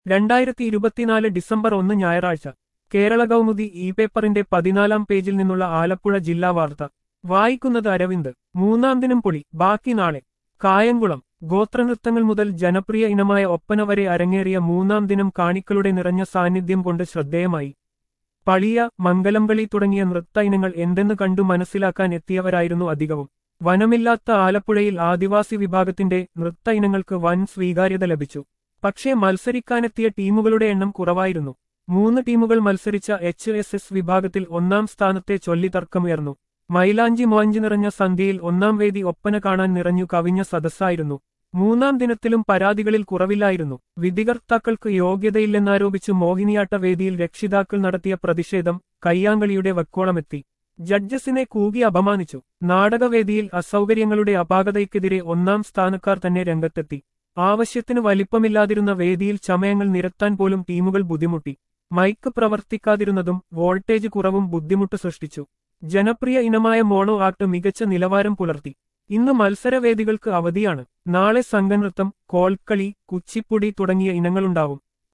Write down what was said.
രണ്ടായിരത്തി ഇരുപത്തിനാല് ഡിസംബർ ഒന്ന് ഞായറാഴ്ച കേരള കൗമുദി ഇ പേപ്പറിന്റെ പതിനാലാം പേജിൽ നിന്നുള്ള ആലപ്പുഴ ജില്ലാ വാർത്ത വായിക്കുന്നത് അരവിന്ദ് മൂന്നാം ദിനം പൊളി ബാക്കി നാളെ കായംകുളം ഗോത്രനൃത്തങ്ങൾ മുതൽ ജനപ്രിയ ഇനമായ ഒപ്പന വരെ അരങ്ങേറിയ മൂന്നാം ദിനം കാണിക്കളുടെ നിറഞ്ഞ സാന്നിധ്യം കൊണ്ട് ശ്രദ്ധേയമായി പളിയ മംഗലംകളി തുടങ്ങിയ നൃത്ത ഇനങ്ങൾ എന്തെന്ന് കണ്ടു മനസ്സിലാക്കാൻ എത്തിയവരായിരുന്നു അധികവും വനമില്ലാത്ത ആലപ്പുഴയിൽ ആദിവാസി വിഭാഗത്തിന്റെ നൃത്ത ഇനങ്ങൾക്ക് വൻ സ്വീകാര്യത ലഭിച്ചു പക്ഷേ മത്സരിക്കാനെത്തിയ ടീമുകളുടെ എണ്ണം കുറവായിരുന്നു മൂന്ന് ടീമുകൾ മത്സരിച്ച എച്ച് എസ് എസ് വിഭാഗത്തിൽ ഒന്നാം സ്ഥാനത്തെ ചൊല്ലി തർക്കമുയർന്നു മൈലാഞ്ചി മോഞ്ചി നിറഞ്ഞ സന്ധ്യയിൽ ഒന്നാം വേദി ഒപ്പന കാണാൻ നിറഞ്ഞു കവിഞ്ഞ സദസ്സായിരുന്നു മൂന്നാം ദിനത്തിലും പരാതികളിൽ കുറവില്ലായിരുന്നു വിധികർത്താക്കൾക്ക് യോഗ്യതയില്ലെന്നാരോപിച്ച് മോഹിനിയാട്ട വേദിയിൽ രക്ഷിതാക്കൾ നടത്തിയ പ്രതിഷേധം കയ്യാങ്കളിയുടെ വക്കോളമെത്തി ജഡ്ജസിനെ കൂകി അപമാനിച്ചു നാടകവേദിയിൽ അസൗകര്യങ്ങളുടെ അപാകതയ്ക്കെതിരെ ഒന്നാം സ്ഥാനക്കാർ തന്നെ രംഗത്തെത്തി ആവശ്യത്തിന് വലിപ്പമില്ലാതിരുന്ന വേദിയിൽ ചമയങ്ങൾ നിരത്താൻ പോലും ടീമുകൾ ബുദ്ധിമുട്ടി മൈക്ക് പ്രവർത്തിക്കാതിരുന്നതും വോൾട്ടേജ് കുറവും ബുദ്ധിമുട്ട് സൃഷ്ടിച്ചു ജനപ്രിയ ഇനമായ മോണോ ആക്ട് മികച്ച നിലവാരം പുലർത്തി ഇന്ന് മത്സരവേദികൾക്ക് അവധിയാണ് നാളെ സംഘനൃത്തം കോൽക്കളി കുച്ചിപ്പുടി തുടങ്ങിയ ഇനങ്ങളുണ്ടാവും